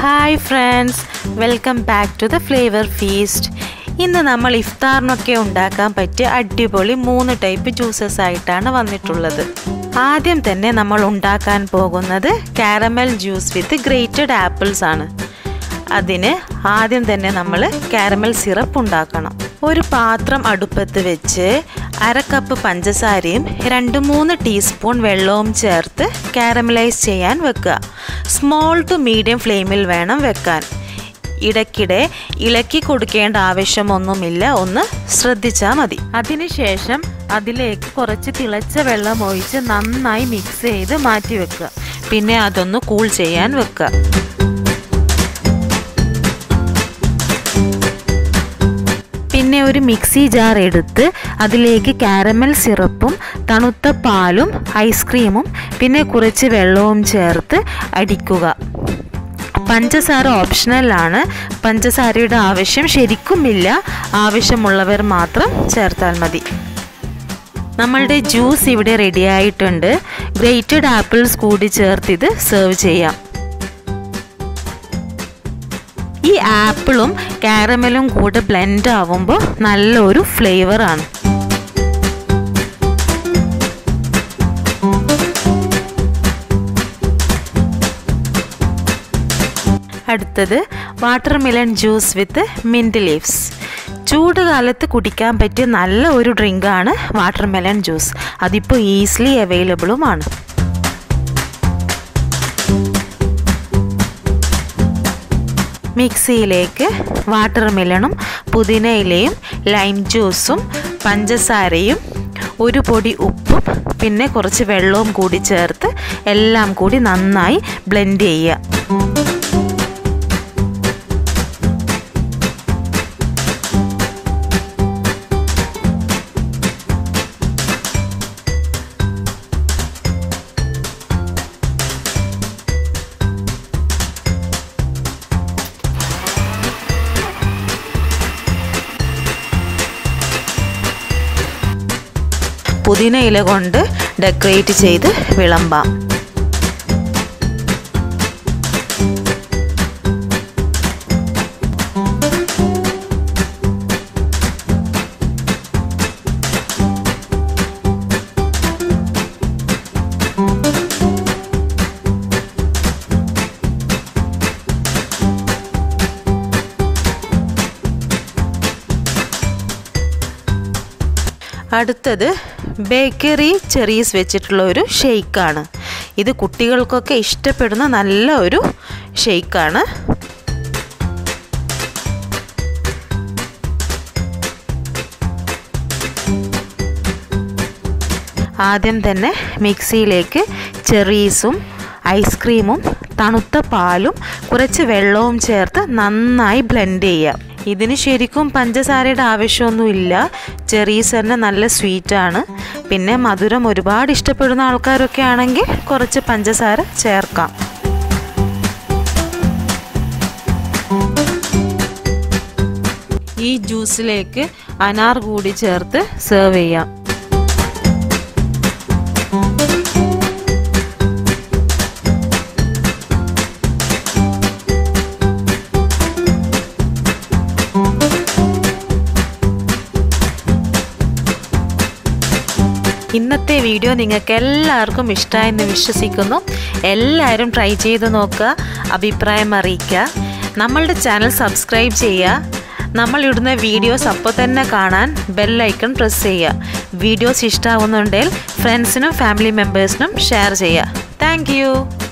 hi friends welcome back to the flavour feast ഇന്ന് നമ്മൾ ഇഫ്താറിനൊക്കെ ഉണ്ടാക്കാൻ പറ്റിയ അടിപൊളി മൂന്ന് ടൈപ്പ് ജ്യൂസസ് ആയിട്ടാണ് വന്നിട്ടുള്ളത് ആദ്യം തന്നെ നമ്മൾ ഉണ്ടാക്കാൻ പോകുന്നത് caramel juice with grated apples ആണ് അതിന് ആദ്യം തന്നെ നമ്മൾ കാരമൽ സിറപ്പ് ഉണ്ടാക്കണം ഒരു പാത്രം അടുപ്പത്ത് വെച്ച് അര കപ്പ് പഞ്ചസാരയും രണ്ട് മൂന്ന് ടീസ്പൂൺ വെള്ളവും ചേർത്ത് കാരമലൈസ് ചെയ്യാൻ വെക്കുക സ്മോൾ ടു മീഡിയം ഫ്ലെയിമിൽ വേണം വെക്കാൻ ഇടയ്ക്കിടെ ഇളക്കി കൊടുക്കേണ്ട ആവശ്യമൊന്നുമില്ല ഒന്ന് ശ്രദ്ധിച്ചാൽ മതി അതിനുശേഷം അതിലേക്ക് കുറച്ച് തിളച്ച വെള്ളം ഒഴിച്ച് നന്നായി മിക്സ് ചെയ്ത് മാറ്റി വെക്കുക പിന്നെ അതൊന്ന് കൂൾ ചെയ്യാൻ വെക്കുക പിന്നെ ഒരു മിക്സി ജാർ എടുത്ത് അതിലേക്ക് കാരമൽ സിറപ്പും തണുത്ത പാലും ഐസ്ക്രീമും പിന്നെ കുറച്ച് വെള്ളവും ചേർത്ത് അടിക്കുക പഞ്ചസാര ഓപ്ഷണലാണ് പഞ്ചസാരയുടെ ആവശ്യം ശരിക്കുമില്ല ആവശ്യമുള്ളവർ മാത്രം ചേർത്താൽ മതി നമ്മളുടെ ജ്യൂസ് ഇവിടെ റെഡി ആയിട്ടുണ്ട് ഗ്രേറ്റഡ് ആപ്പിൾസ് കൂടി ചേർത്ത് ഇത് സെർവ് ചെയ്യാം ഈ ആപ്പിളും കാരമലും കൂടെ ബ്ലെൻഡ് ആവുമ്പോൾ നല്ലൊരു ഫ്ലേവറാണ് അടുത്തത് watermelon juice with mint leaves ചൂട് കാലത്ത് കുടിക്കാൻ പറ്റിയ നല്ല ഒരു ഡ്രിങ്കാണ് വാട്ടർമെലൺ ജ്യൂസ് അതിപ്പോൾ ഈസിലി അവൈലബിളുമാണ് മിക്സിയിലേക്ക് വാട്ടർമെലണും പുതിനയിലയും ലൈം ജ്യൂസും പഞ്ചസാരയും ഒരു പൊടി ഉപ്പും പിന്നെ കുറച്ച് വെള്ളവും കൂടി ചേർത്ത് എല്ലാം കൂടി നന്നായി ബ്ലെൻഡ് ചെയ്യുക പുതിന ഇല കൊണ്ട് ഡെക്കറേറ്റ് ചെയ്ത് വിളമ്പാം അടുത്തത് ബേക്കറി ചെറീസ് വെച്ചിട്ടുള്ള ഒരു ഷെയ്ക്കാണ് ഇത് കുട്ടികൾക്കൊക്കെ ഇഷ്ടപ്പെടുന്ന നല്ല ഒരു ഷെയ്ക്കാണ് ആദ്യം തന്നെ മിക്സിയിലേക്ക് ചെറീസും ഐസ്ക്രീമും തണുത്ത പാലും കുറച്ച് വെള്ളവും ചേർത്ത് നന്നായി ബ്ലെൻഡ് ചെയ്യുക ഇതിന് ശരിക്കും പഞ്ചസാരയുടെ ആവശ്യമൊന്നുമില്ല ചെറീസ് തന്നെ നല്ല സ്വീറ്റാണ് പിന്നെ മധുരം ഒരുപാട് ഇഷ്ടപ്പെടുന്ന ആൾക്കാരൊക്കെ ആണെങ്കിൽ കുറച്ച് പഞ്ചസാര ചേർക്കാം ഈ ജ്യൂസിലേക്ക് അനാർ കൂടി ചേർത്ത് സെർവ് ചെയ്യാം ഇന്നത്തെ വീഡിയോ നിങ്ങൾക്ക് എല്ലാവർക്കും ഇഷ്ടമായെന്ന് വിശ്വസിക്കുന്നു എല്ലാവരും ട്രൈ ചെയ്ത് നോക്കുക അഭിപ്രായം അറിയിക്കുക നമ്മളുടെ ചാനൽ സബ്സ്ക്രൈബ് ചെയ്യുക നമ്മൾ ഇടുന്ന വീഡിയോസ് അപ്പോൾ തന്നെ കാണാൻ ബെല്ലൈക്കൺ പ്രസ് ചെയ്യുക വീഡിയോസ് ഇഷ്ടമാവുന്നുണ്ടെങ്കിൽ ഫ്രണ്ട്സിനും ഫാമിലി മെമ്പേഴ്സിനും ഷെയർ ചെയ്യുക താങ്ക്